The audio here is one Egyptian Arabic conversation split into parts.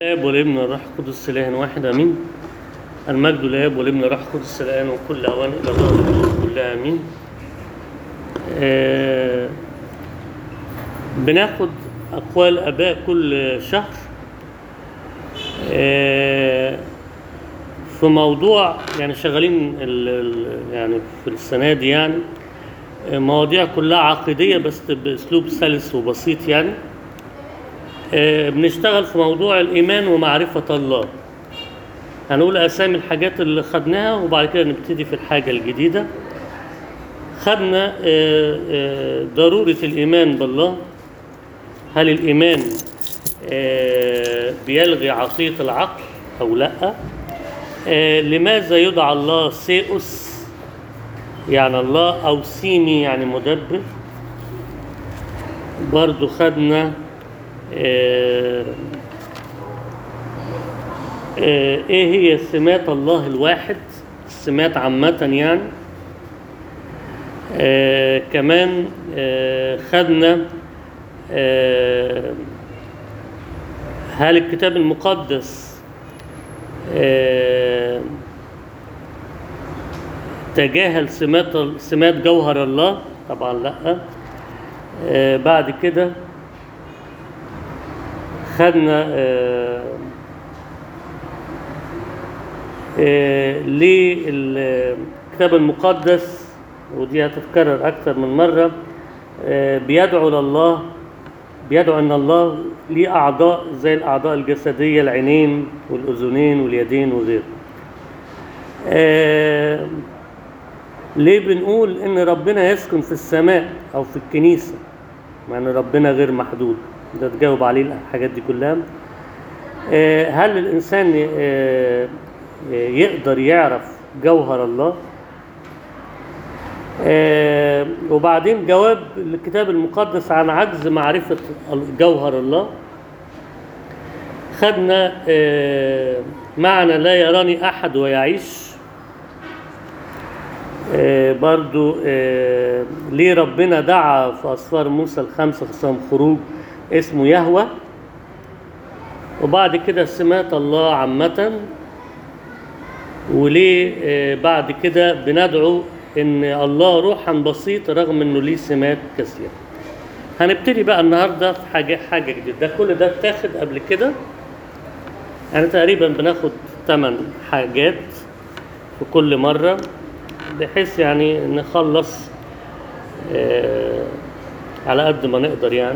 الاب والابن والروح القدس اله واحد امين المجد للاب والابن والروح القدس الان وكل اوان الى الله كلها امين آه بناخد اقوال اباء كل شهر آه في موضوع يعني شغالين ال ال يعني في السنه دي يعني آه، مواضيع كلها عقيديه بس باسلوب سلس وبسيط يعني آه، بنشتغل في موضوع الإيمان ومعرفة الله هنقول أسامي الحاجات اللي خدناها وبعد كده نبتدي في الحاجة الجديدة خدنا آه، آه، ضرورة الإيمان بالله هل الإيمان آه، بيلغي عطية العقل أو لأ آه، لماذا يدعى الله سيئوس يعني الله أو سيمي يعني مدبر برضو خدنا آه، آه، ايه هي سمات الله الواحد السمات عامة يعني آه، كمان آه، خدنا آه، هل الكتاب المقدس آه، تجاهل سمات سمات جوهر الله طبعا لا آه، بعد كده خدنا آه، آه، للكتاب المقدس ودي هتتكرر أكثر من مرة آه، بيدعو لله بيدعو أن الله ليه أعضاء زي الأعضاء الجسدية العينين والأذنين واليدين وغيره آه، ليه بنقول إن ربنا يسكن في السماء أو في الكنيسة مع إن ربنا غير محدود ده تجاوب عليه الحاجات دي كلها آه، هل الإنسان آه، آه، يقدر يعرف جوهر الله آه، وبعدين جواب الكتاب المقدس عن عجز معرفة جوهر الله خدنا آه، معنى لا يراني أحد ويعيش آه، برضو آه، ليه ربنا دعا في أسفار موسى الخمسة خصام خروج اسمه يهوى وبعد كده سمات الله عامة وليه آه، بعد كده بندعو ان الله روحا بسيط رغم انه ليه سمات كثيرة هنبتدي بقى النهارده في حاجة حاجة جديدة ده كل ده اتاخد قبل كده يعني تقريبا بناخد ثمان حاجات في كل مرة بحيث يعني نخلص آه على قد ما نقدر يعني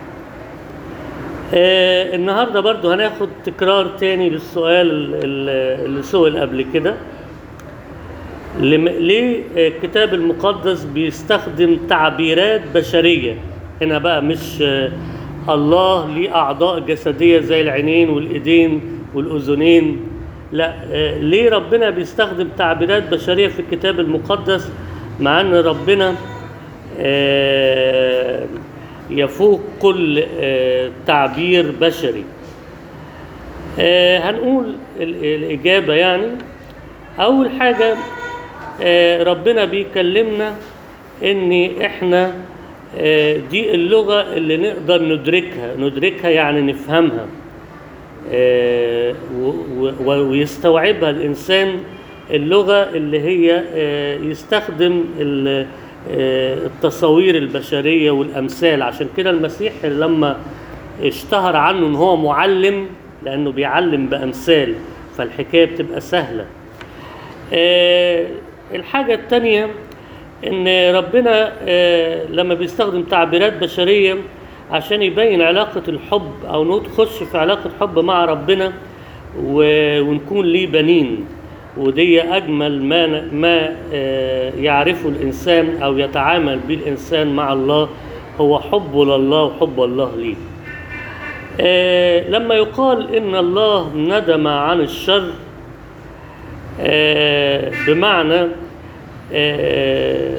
آه النهارده برضو هناخد تكرار تاني للسؤال ال- ال- اللي سئل قبل كده لم- ليه آه، الكتاب المقدس بيستخدم تعبيرات بشرية هنا بقى مش آه، الله ليه أعضاء جسدية زي العينين والإيدين والأذنين لا آه، ليه ربنا بيستخدم تعبيرات بشرية في الكتاب المقدس مع أن ربنا آه، يفوق كل آه، تعبير بشري آه، هنقول ال- الإجابة يعني أول حاجة آه، ربنا بيكلمنا إن إحنا آه، دي اللغة اللي نقدر ندركها ندركها يعني نفهمها آه، و- و- ويستوعبها الإنسان اللغة اللي هي آه، يستخدم ال- آه، التصاوير البشرية والأمثال عشان كده المسيح لما اشتهر عنه ان هو معلم لانه بيعلم بامثال فالحكايه بتبقى سهله آه، الحاجه الثانيه ان ربنا آه، لما بيستخدم تعبيرات بشريه عشان يبين علاقه الحب او نخش في علاقه حب مع ربنا و- ونكون ليه بنين ودي اجمل ما ما آه، يعرفه الانسان او يتعامل به الانسان مع الله هو حبه لله وحب الله ليه آه، لما يقال ان الله ندم عن الشر آه، بمعنى آه،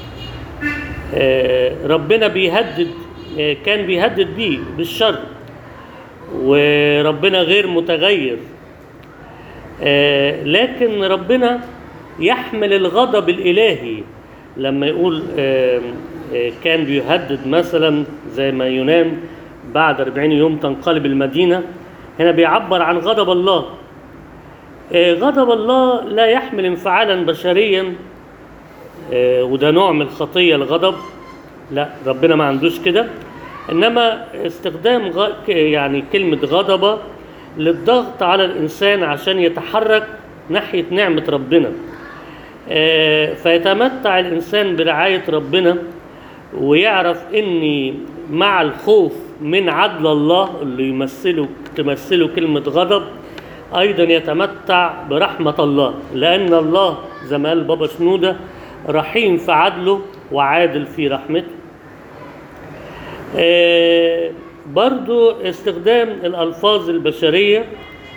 آه، ربنا بيهدد آه، كان بيهدد بيه بالشر وربنا غير متغير آه، لكن ربنا يحمل الغضب الإلهي لما يقول آه، آه، كان بيهدد مثلا زي ما يونان بعد 40 يوم تنقلب المدينة هنا بيعبر عن غضب الله آه، غضب الله لا يحمل انفعالا بشريا آه، وده نوع من الخطية الغضب لا ربنا ما عندوش كده انما استخدام غ... ك- يعني كلمة غضبة للضغط على الانسان عشان يتحرك ناحية نعمة ربنا آه، فيتمتع الانسان برعاية ربنا ويعرف ان مع الخوف من عدل الله اللي يمثله تمثله كلمة غضب ايضا يتمتع برحمة الله لان الله زي ما قال بابا شنودة رحيم في عدله وعادل في رحمته آه، برضو استخدام الألفاظ البشرية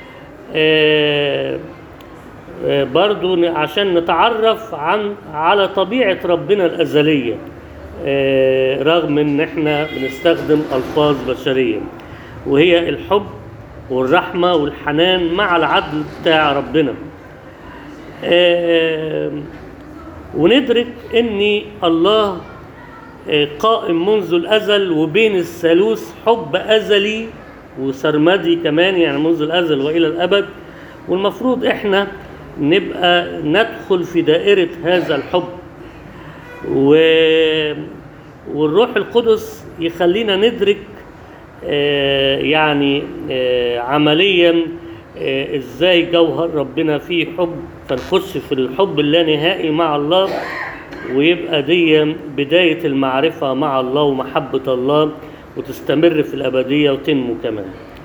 آه، آه، برضو ن- عشان نتعرف عن على طبيعة ربنا الأزلية آه، رغم ان احنا بنستخدم ألفاظ بشرية وهي الحب والرحمة والحنان مع العدل بتاع ربنا آه، وندرك ان الله آه، قائم منذ الازل وبين الثالوث حب ازلي وسرمدي كمان يعني منذ الازل والى الابد والمفروض احنا نبقى ندخل في دائره هذا الحب و... والروح القدس يخلينا ندرك آه، يعني آه، عمليا آه، ازاي جوهر ربنا فيه حب فنخش في الحب اللانهائي مع الله ويبقى دي بداية المعرفة مع الله ومحبة الله وتستمر في الأبدية وتنمو كمان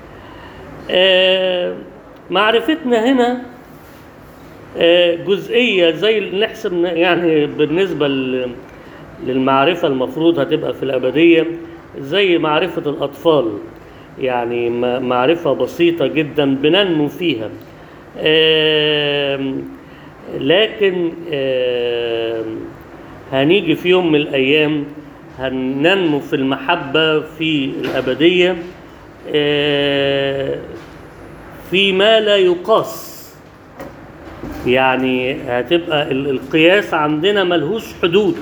آه، معرفتنا هنا آه، جزئية زي اللي نحسب يعني بالنسبة ل- للمعرفة المفروض هتبقى في الأبدية زي معرفة الأطفال يعني م- معرفة بسيطة جدا بننمو فيها آم، لكن آم، هنيجي في يوم من الأيام هننمو في المحبة في الأبدية آه، فيما لا يقاس يعني هتبقى ال- القياس عندنا ملهوش حدود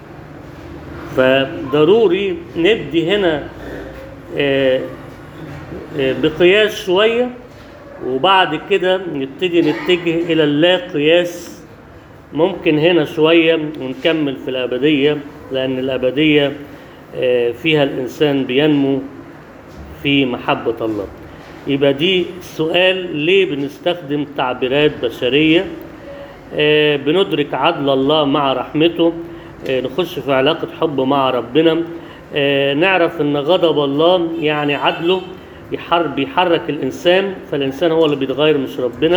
فضروري نبدي هنا آه، آه، بقياس شوية وبعد كده نبتدي نتجه إلى اللا قياس ممكن هنا شوية ونكمل في الأبدية لأن الأبدية آه، فيها الإنسان بينمو في محبة الله يبقى دي السؤال ليه بنستخدم تعبيرات بشرية آه، بندرك عدل الله مع رحمته آه، نخش في علاقة حب مع ربنا آه، نعرف ان غضب الله يعني عدله يحر بيحرك الانسان فالانسان هو اللي بيتغير مش ربنا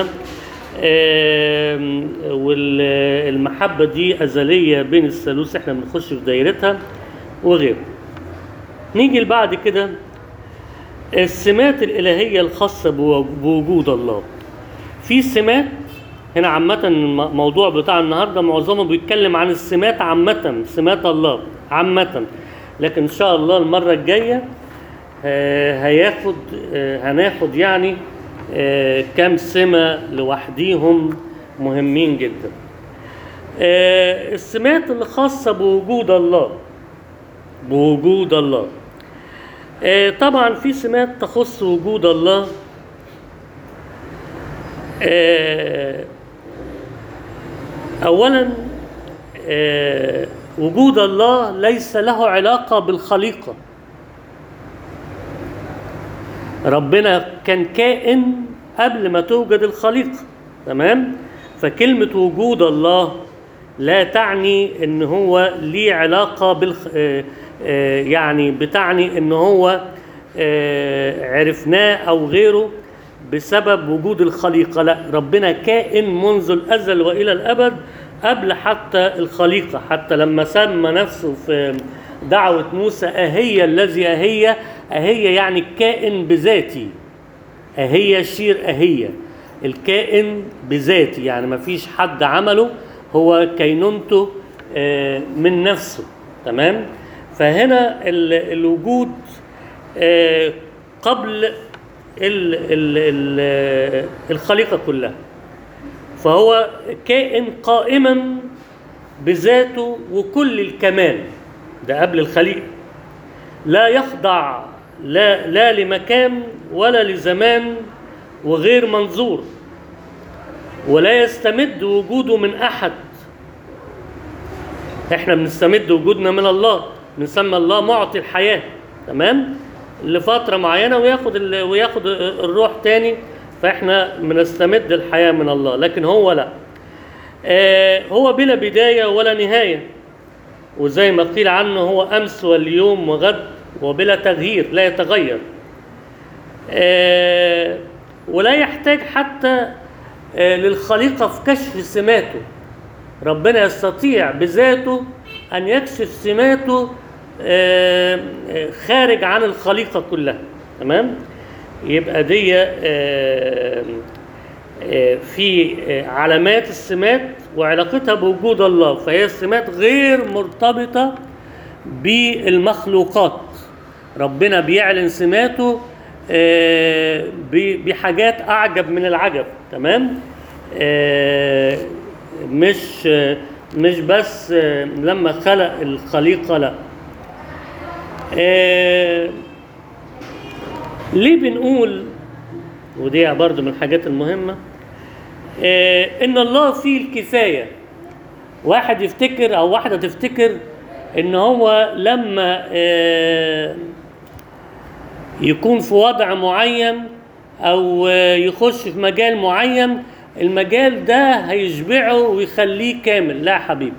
آم، والمحبة دي أزلية بين الثالوث احنا بنخش في دايرتها وغيره نيجي بعد كده السمات الإلهية الخاصة بو- بوجود الله في سمات هنا عامة الموضوع بتاع النهاردة معظمه بيتكلم عن السمات عامة سمات الله عامة لكن إن شاء الله المرة الجاية آه، هياخد آه، هناخد يعني آه، كام سمة لوحديهم مهمين جدا آه، السمات اللي خاصة بوجود الله بوجود الله آه، طبعا في سمات تخص وجود الله آه، اولا آه، وجود الله ليس له علاقه بالخليقه ربنا كان كائن قبل ما توجد الخليقه تمام فكلمه وجود الله لا تعني ان هو ليه علاقه بالخ... آه، آه، يعني بتعني ان هو آه، عرفناه او غيره بسبب وجود الخليقه لا ربنا كائن منذ الازل والى الابد قبل حتى الخليقه حتى لما سمى نفسه في دعوه موسى اهي الذي اهي اهي يعني الكائن بذاتي أهي شير أهي الكائن بذاتي يعني ما فيش حد عمله هو كينونته آه، من نفسه تمام فهنا ال- الوجود آه، قبل ال ال ال الخليقة كلها فهو كائن قائما بذاته وكل الكمال ده قبل الخليقة لا يخضع لا لا لمكان ولا لزمان وغير منظور ولا يستمد وجوده من احد احنا بنستمد وجودنا من الله بنسمى الله معطي الحياه تمام لفتره معينه وياخد ال... وياخد الروح تاني فاحنا بنستمد الحياه من الله لكن هو لا آه هو بلا بدايه ولا نهايه وزي ما قيل عنه هو امس واليوم وغد وبلا تغيير لا يتغير آه ولا يحتاج حتى آه للخليقه في كشف سماته ربنا يستطيع بذاته ان يكشف سماته آه، آه، خارج عن الخليقه كلها تمام يبقى دي آه، آه، في آه، علامات السمات وعلاقتها بوجود الله فهي السمات غير مرتبطه بالمخلوقات ربنا بيعلن سماته آه، ب- بحاجات اعجب من العجب تمام آه، مش آه، مش بس آه، لما خلق الخليقه لا آه، ليه بنقول ودي برضو من الحاجات المهمه آه، ان الله فيه الكفايه واحد يفتكر او واحده تفتكر ان هو لما آه، يكون في وضع معين او آه، يخش في مجال معين المجال ده هيشبعه ويخليه كامل لا يا حبيبي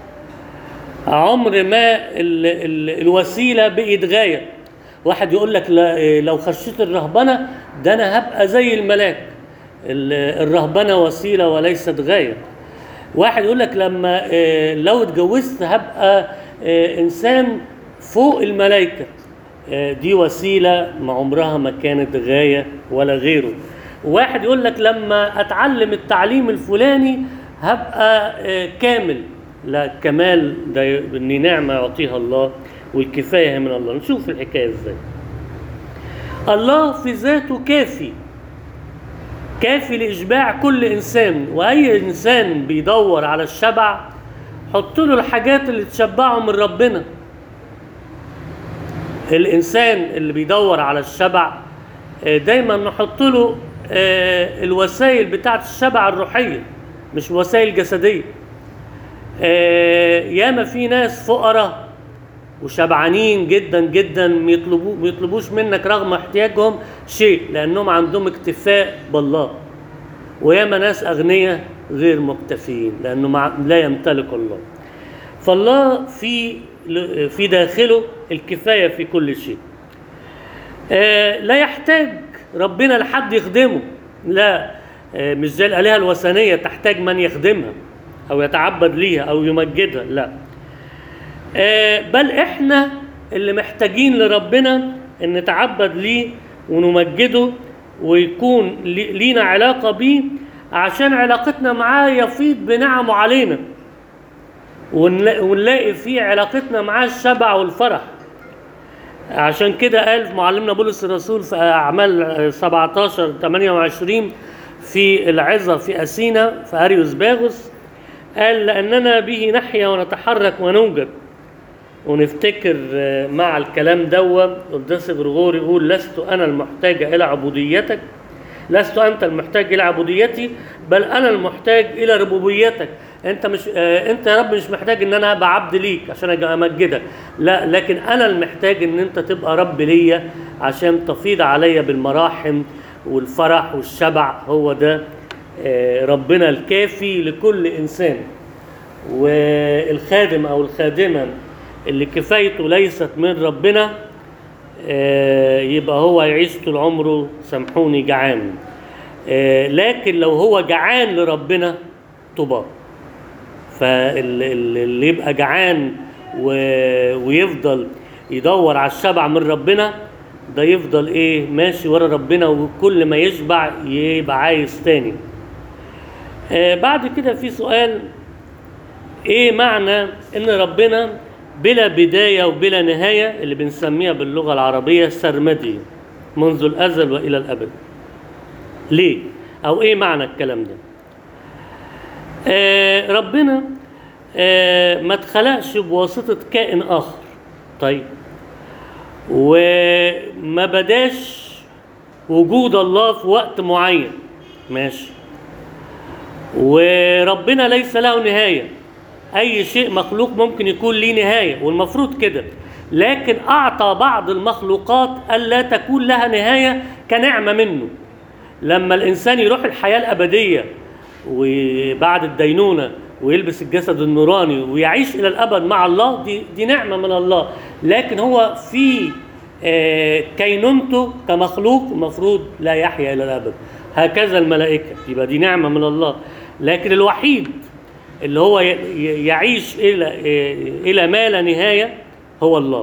عمر ما ال ال الوسيله بقت غايه واحد يقول لك لا- لو خشيت الرهبنه ده انا هبقى زي الملاك ال- الرهبنه وسيله وليست غايه واحد يقول لك لما آه، لو اتجوزت هبقى آه، انسان فوق الملائكه آه، دي وسيله ما عمرها ما كانت غايه ولا غيره واحد يقول لك لما اتعلم التعليم الفلاني هبقى آه، كامل لا الكمال ده دي نعمه يعطيها الله والكفايه هي من الله نشوف الحكايه ازاي الله في ذاته كافي كافي لإشباع كل إنسان وأي إنسان بيدور على الشبع حط له الحاجات اللي تشبعه من ربنا الإنسان اللي بيدور على الشبع آه، دايما نحط له آه، الوسائل بتاعت الشبع الروحية مش وسائل جسدية آه، ياما في ناس فقراء وشبعانين جدا جدا ما يطلبوا ما يطلبوش منك رغم احتياجهم شيء لانهم عندهم اكتفاء بالله وياما ناس اغنياء غير مكتفين لانه مع لا يمتلك الله فالله في في داخله الكفايه في كل شيء آه، لا يحتاج ربنا لحد يخدمه لا آه، مش زي الالهه الوثنيه تحتاج من يخدمها او يتعبد ليها او يمجدها لا آه، بل احنا اللي محتاجين لربنا ان نتعبد ليه ونمجده ويكون لي- لينا علاقة بيه عشان علاقتنا معاه يفيض بنعمه علينا ونلا- ونلاقي في علاقتنا معاه الشبع والفرح عشان كده قال معلمنا بولس الرسول في أعمال 17 28 في العظة في أثينا في أريوس باغوس قال لأننا به نحيا ونتحرك ونوجد ونفتكر آه، مع الكلام دوا قداس غرغوري يقول لست أنا المحتاج إلى عبوديتك لست أنت المحتاج إلى عبوديتي بل أنا المحتاج إلى ربوبيتك أنت مش آه، أنت يا رب مش محتاج إن أنا أبقى عبد ليك عشان أجي أمجدك لا لكن أنا المحتاج إن أنت تبقى رب ليا عشان تفيض عليا بالمراحم والفرح والشبع هو ده آه، ربنا الكافي لكل إنسان والخادم او الخادمه اللي كفايته ليست من ربنا آه، يبقى هو يعيش طول عمره سامحوني جعان آه، لكن لو هو جعان لربنا طوبى فاللي يبقى جعان و- ويفضل يدور على الشبع من ربنا ده يفضل ايه ماشي ورا ربنا وكل ما يشبع يبقى عايز تاني آه، بعد كده في سؤال ايه معنى ان ربنا بلا بداية وبلا نهاية اللي بنسميها باللغة العربية سرمدي منذ الأزل وإلى الأبد ليه أو ايه معنى الكلام ده آه ربنا آه ما اتخلقش بواسطة كائن آخر طيب وما بداش وجود الله في وقت معين ماشي وربنا ليس له نهاية أي شيء مخلوق ممكن يكون ليه نهاية والمفروض كده لكن أعطى بعض المخلوقات ألا تكون لها نهاية كنعمة منه لما الإنسان يروح الحياة الأبدية وبعد الدينونة ويلبس الجسد النوراني ويعيش إلى الأبد مع الله دي, دي نعمة من الله لكن هو في آه، كينونته كمخلوق المفروض لا يحيا إلى الأبد هكذا الملائكة يبقى دي نعمة من الله لكن الوحيد اللي هو ي- ي- يعيش إلى آه، إلى ما لا نهاية هو الله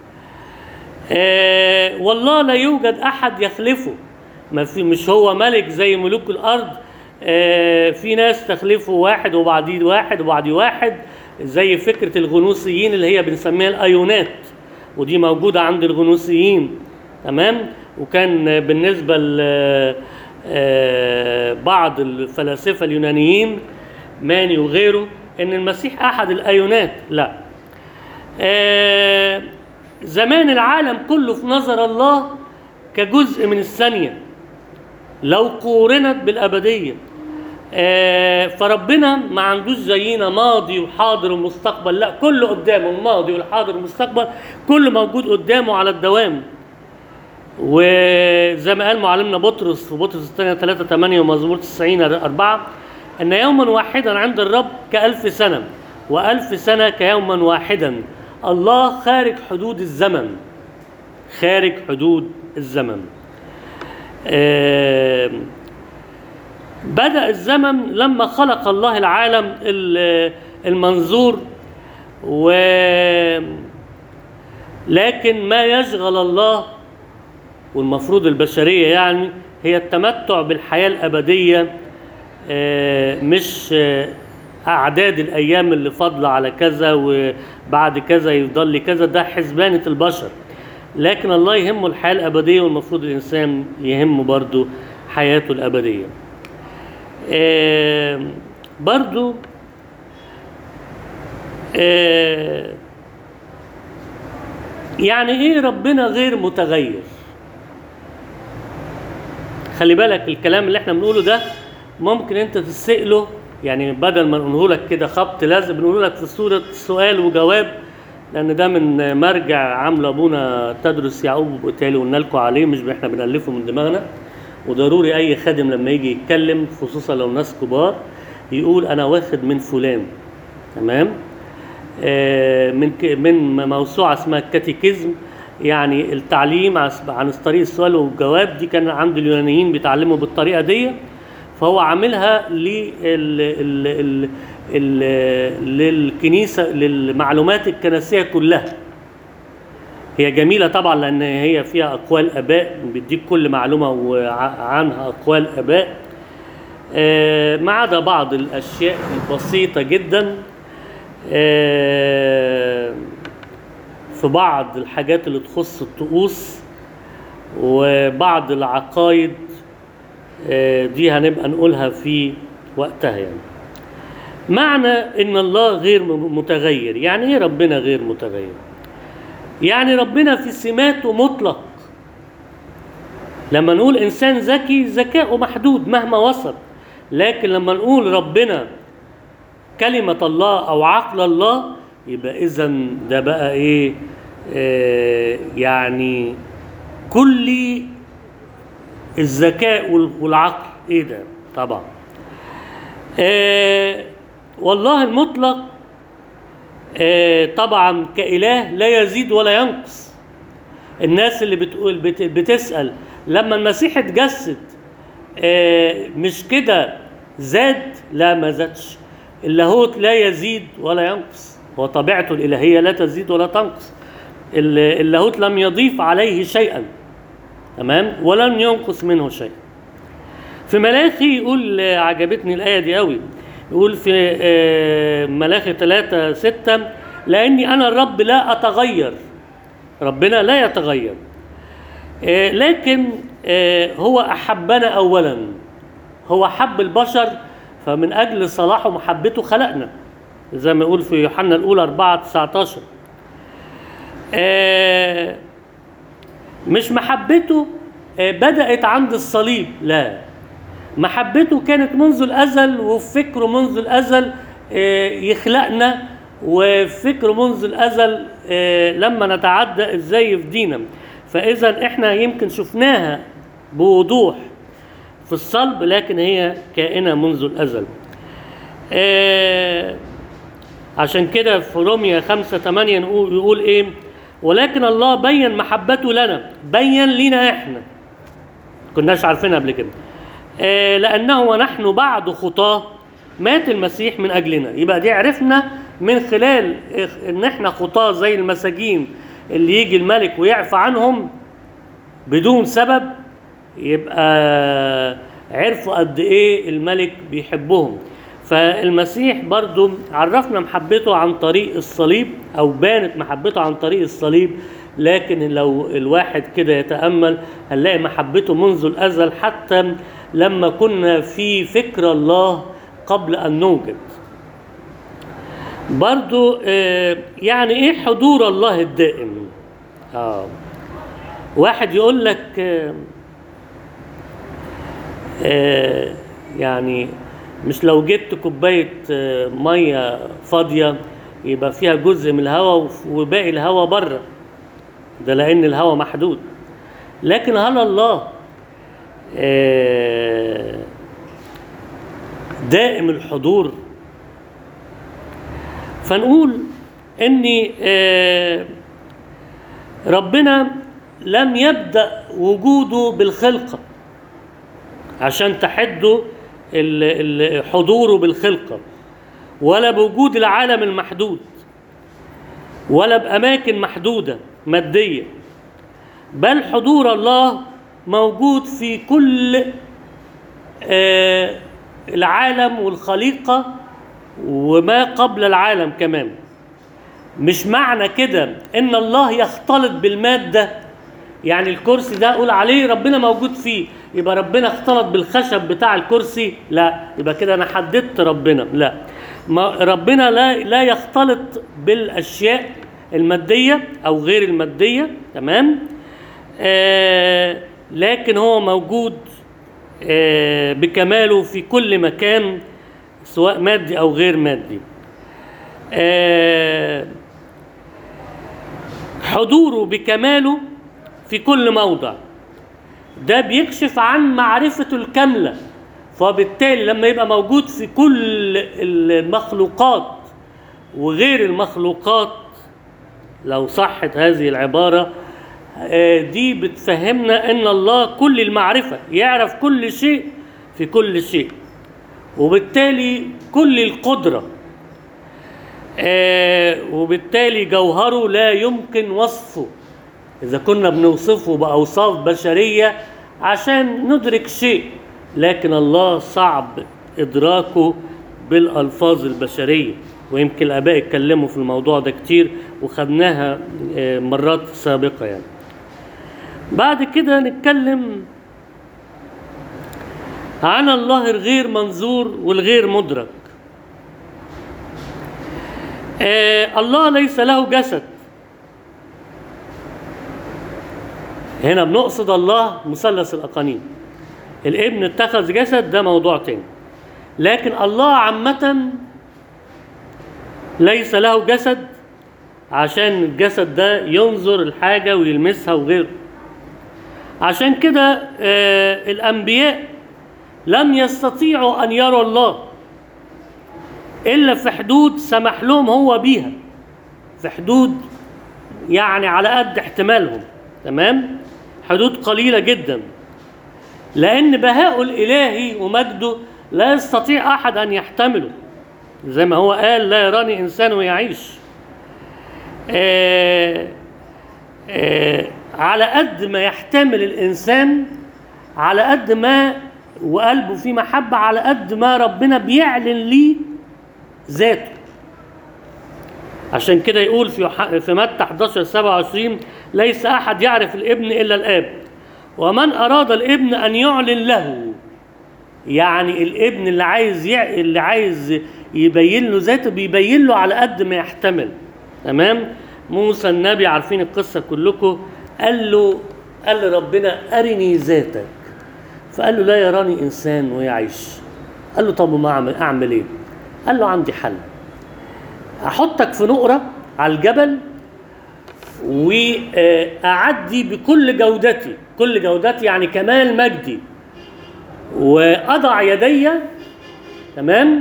آه، والله لا يوجد احد يخلفه ما في مش هو ملك زي ملوك الارض آه، في ناس تخلفه واحد وبعديه واحد وبعديه واحد زي فكره الغنوصيين اللي هي بنسميها الايونات ودي موجوده عند الغنوصيين تمام وكان بالنسبه ل آه، بعض الفلاسفه اليونانيين ماني وغيره ان المسيح احد الايونات لا آه، زمان العالم كله في نظر الله كجزء من الثانية لو قورنت بالأبدية آه، فربنا ما عندوش زينا ماضي وحاضر ومستقبل لا كله قدامه الماضي والحاضر والمستقبل كله موجود قدامه على الدوام وزي ما قال معلمنا بطرس في بطرس الثانية 3 8 ومزمور 90 4 أن يوما واحدا عند الرب كألف سنة وألف سنة كيوما واحدا الله خارج حدود الزمن خارج حدود الزمن آم، بدأ الزمن لما خلق الله العالم ال- المنظور و لكن ما يشغل الله والمفروض البشرية يعني هي التمتع بالحياة الأبدية آه، مش آه، أعداد الأيام اللي فاضلة على كذا وبعد كذا يفضل لي كذا ده حسبانة البشر لكن الله يهمه الحياة الأبدية والمفروض الإنسان يهمه برضو حياته الأبدية آه، برضو آه، يعني ايه ربنا غير متغير خلي بالك الكلام اللي احنا بنقوله ده ممكن انت تسأله يعني بدل ما نقوله لك كده خبط لازم بنقوله لك في صورة سؤال وجواب لان ده من مرجع عامله ابونا تدرس يعقوب بالتالي قلنا لكم عليه مش احنا بنالفه من دماغنا وضروري اي خادم لما يجي يتكلم خصوصا لو ناس كبار يقول انا واخد من فلان تمام آه، من ك- من موسوعه اسمها الكاتيكيزم يعني التعليم عس- عن طريق السؤال والجواب دي كان عند اليونانيين بيتعلموا بالطريقه دي فهو عاملها لل ال- ال- ال- للكنيسه للمعلومات الكنسيه كلها هي جميلة طبعا لأن هي فيها أقوال آباء بيديك كل معلومة وع- عنها أقوال آباء آه، ما عدا بعض الأشياء البسيطة جدا آه، في بعض الحاجات اللي تخص الطقوس وبعض العقايد آه، دي هنبقى نقولها في وقتها يعني معنى ان الله غير م- متغير يعني ايه ربنا غير متغير يعني ربنا في سماته مطلق لما نقول انسان ذكي ذكاؤه محدود مهما وصل لكن لما نقول ربنا كلمة الله أو عقل الله يبقى إذا ده بقى إيه آه يعني كل الذكاء وال- والعقل إيه ده طبعا آه والله المطلق آه طبعا كإله لا يزيد ولا ينقص الناس اللي بتقول بت بتسأل لما المسيح اتجسد آه، مش كده زاد لا ما زادش اللاهوت لا يزيد ولا ينقص وطبيعته الإلهية لا تزيد ولا تنقص ال- اللاهوت لم يضيف عليه شيئا تمام ولم ينقص منه شيء في ملاخي يقول آه، عجبتني الآية دي قوي يقول في آه، ملاخي 3 6 لأني أنا الرب لا أتغير ربنا لا يتغير آه، لكن آه، هو أحبنا أولا هو حب البشر فمن أجل صلاحه ومحبته خلقنا زي ما يقول في يوحنا الأولى 4 19 آه، مش محبته آه، بدأت عند الصليب لا محبته كانت منذ الأزل وفي فكره منذ الأزل آه، يخلقنا وفي فكره منذ الأزل آه، لما نتعدى ازاي يفدينا فإذا احنا يمكن شفناها بوضوح في الصلب لكن هي كائنة منذ الأزل آه، عشان كده في روميا 5 8 نقول يقول ايه ولكن الله بين محبته لنا بين لنا احنا كناش عارفينها قبل كده آه، لانه ونحن بعد خطاه مات المسيح من اجلنا يبقى دي عرفنا من خلال إخ- ان احنا خطاه زي المساجين اللي يجي الملك ويعفى عنهم بدون سبب يبقى عرفوا قد ايه الملك بيحبهم فالمسيح برضو عرفنا محبته عن طريق الصليب او بانت محبته عن طريق الصليب لكن لو الواحد كده يتامل هنلاقي محبته منذ الازل حتى لما كنا في فكر الله قبل ان نوجد برضو آه، يعني ايه حضور الله الدائم اه واحد يقول لك آه، آه، يعني مش لو جبت كوباية آه، مية فاضية يبقى فيها جزء من الهواء وف- وباقي الهواء بره ده لأن الهواء محدود لكن هل الله آه، دائم الحضور فنقول ان آه، ربنا لم يبدأ وجوده بالخلقة عشان تحدوا ال- ال- حضوره بالخلقة ولا بوجود العالم المحدود ولا بأماكن محدودة مادية بل حضور الله موجود في كل آه، العالم والخليقة وما قبل العالم كمان مش معنى كده ان الله يختلط بالمادة يعني الكرسي ده اقول عليه ربنا موجود فيه يبقى ربنا اختلط بالخشب بتاع الكرسي لا يبقى كده انا حددت ربنا لا ما ربنا لا لا يختلط بالاشياء المادية او غير المادية تمام آه لكن هو موجود آه بكماله في كل مكان سواء مادي او غير مادي آه حضوره بكماله في كل موضع ده بيكشف عن معرفته الكاملة فبالتالي لما يبقى موجود في كل المخلوقات وغير المخلوقات لو صحت هذه العبارة آه، دي بتفهمنا ان الله كل المعرفة يعرف كل شيء في كل شيء وبالتالي كل القدرة آه، وبالتالي جوهره لا يمكن وصفه إذا كنا بنوصفه بأوصاف بشرية عشان ندرك شيء لكن الله صعب إدراكه بالألفاظ البشرية ويمكن الآباء اتكلموا في الموضوع ده كتير وخدناها آه، مرات سابقة يعني بعد كده نتكلم عن الله الغير منظور والغير مدرك آه الله ليس له جسد هنا بنقصد الله مثلث الأقانيم الابن اتخذ جسد ده موضوع تاني لكن الله عامة ليس له جسد عشان الجسد ده ينظر الحاجة ويلمسها وغيره عشان كده آه الأنبياء لم يستطيعوا أن يروا الله إلا في حدود سمح لهم هو بيها في حدود يعني على قد احتمالهم تمام حدود قليلة جدا لأن بهاء الإلهي ومجده لا يستطيع أحد أن يحتمله زي ما هو قال لا يراني إنسان ويعيش آه آه على قد ما يحتمل الإنسان على قد ما وقلبه فيه محبة على قد ما ربنا بيعلن ليه ذاته عشان كده يقول في يوح- في متى 11 27 ليس احد يعرف الابن الا الاب ومن اراد الابن ان يعلن له يعني الابن اللي عايز يع... اللي عايز يبين له ذاته بيبين له على قد ما يحتمل تمام موسى النبي عارفين القصه كلكم قال له قال لربنا ارني ذاتك فقال له لا يراني انسان ويعيش قال له طب وما اعمل اعمل ايه قال له عندي حل احطك في نقره على الجبل واعدي بكل جودتي كل جودتي يعني كمال مجدي واضع يدي تمام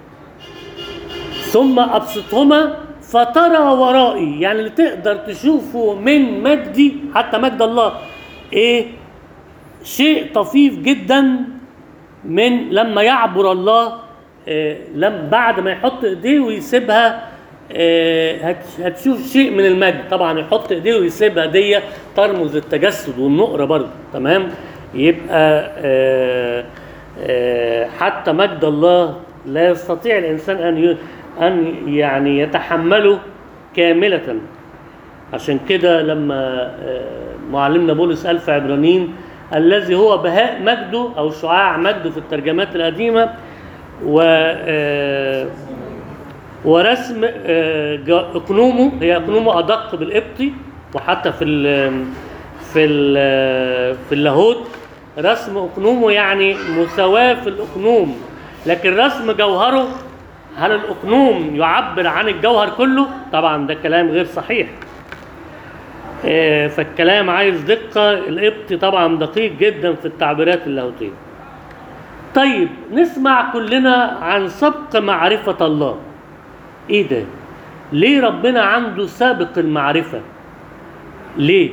ثم ابسطهما فترى ورائي يعني اللي تقدر تشوفه من مجدي حتى مجد الله ايه شيء طفيف جدا من لما يعبر الله آه لم بعد ما يحط ايديه ويسيبها آه هت- هتشوف شيء من المجد طبعا يحط ايديه ويسيبها دي ترمز التجسد والنقره برضه تمام يبقى آه آه حتى مجد الله لا يستطيع الانسان ان ي- ان يعني يتحمله كامله عشان كده لما آه، معلمنا بولس قال في عبرانيين الذي هو بهاء مجده او شعاع مجده في الترجمات القديمه و آه، ورسم آه، جا- اقنومه هي اقنومه ادق بالقبطي وحتى في ال في ال في اللاهوت رسم اقنومه يعني مساواه في الاقنوم لكن رسم جوهره هل الاقنوم يعبر عن الجوهر كله طبعا ده كلام غير صحيح آه، فالكلام عايز دقة القبطي طبعا دقيق جدا في التعبيرات اللاهوتية طيب نسمع كلنا عن سبق معرفة الله ايه ده ليه ربنا عنده سابق المعرفة ليه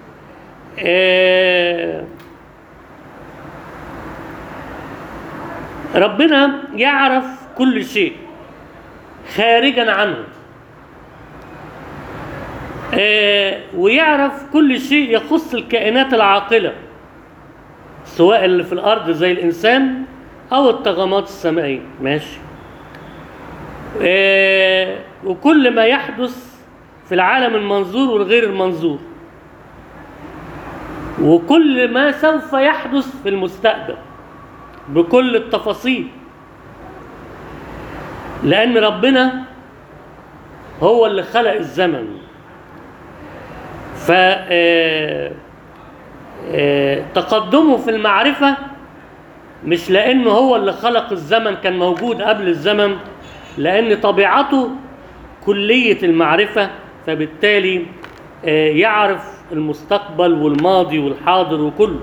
آه ربنا يعرف كل شيء خارجا عنه آه، ويعرف كل شيء يخص الكائنات العاقلة سواء اللي في الأرض زي الإنسان أو الطغمات السمائية ماشي آه، وكل ما يحدث في العالم المنظور والغير المنظور وكل ما سوف يحدث في المستقبل بكل التفاصيل لأن ربنا هو اللي خلق الزمن ف آه، آه، تقدمه في المعرفة مش لأنه هو اللي خلق الزمن كان موجود قبل الزمن لأن طبيعته كلية المعرفة فبالتالي آه، يعرف المستقبل والماضي والحاضر وكله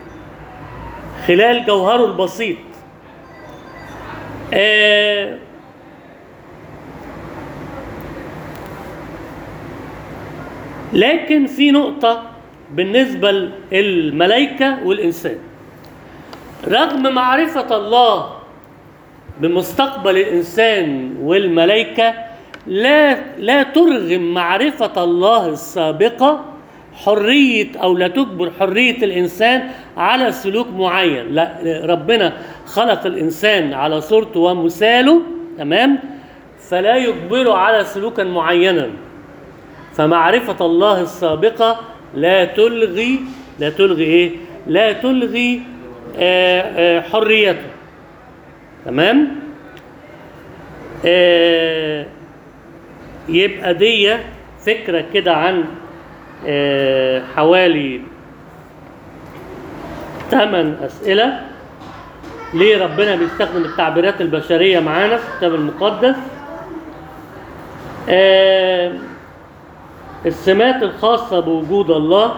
خلال جوهره البسيط آه، لكن في نقطة بالنسبة للملائكة والإنسان رغم معرفة الله بمستقبل الإنسان والملائكة لا لا ترغم معرفة الله السابقة حرية أو لا تجبر حرية الإنسان على سلوك معين لا ربنا خلق الإنسان على صورته ومثاله تمام فلا يجبره على سلوكا معينا فمعرفة الله السابقة لا تلغي لا تلغي ايه؟ لا تلغي آه آه حريته تمام؟ آه يبقى دي فكرة كده عن آه حوالي ثمان أسئلة ليه ربنا بيستخدم التعبيرات البشرية معانا في الكتاب المقدس آه السمات الخاصة بوجود الله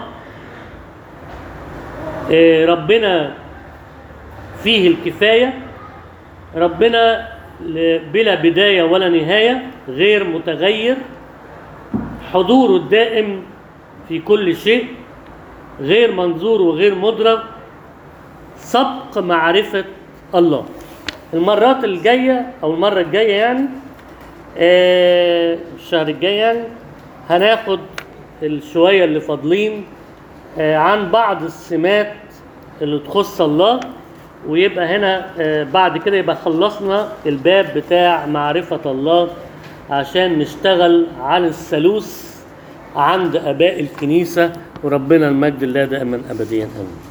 آه، ربنا فيه الكفاية ربنا ل- بلا بداية ولا نهاية غير متغير حضوره الدائم في كل شيء غير منظور وغير مدرك سبق معرفة الله المرات الجاية أو المرة الجاية يعني آه، الشهر الجاي يعني هناخد الشوية اللي فاضلين آه، عن بعض السمات اللي تخص الله ويبقى هنا آه، بعد كده يبقى خلصنا الباب بتاع معرفة الله عشان نشتغل على الثالوث عند آباء الكنيسة وربنا المجد الله دائما أبديا آمين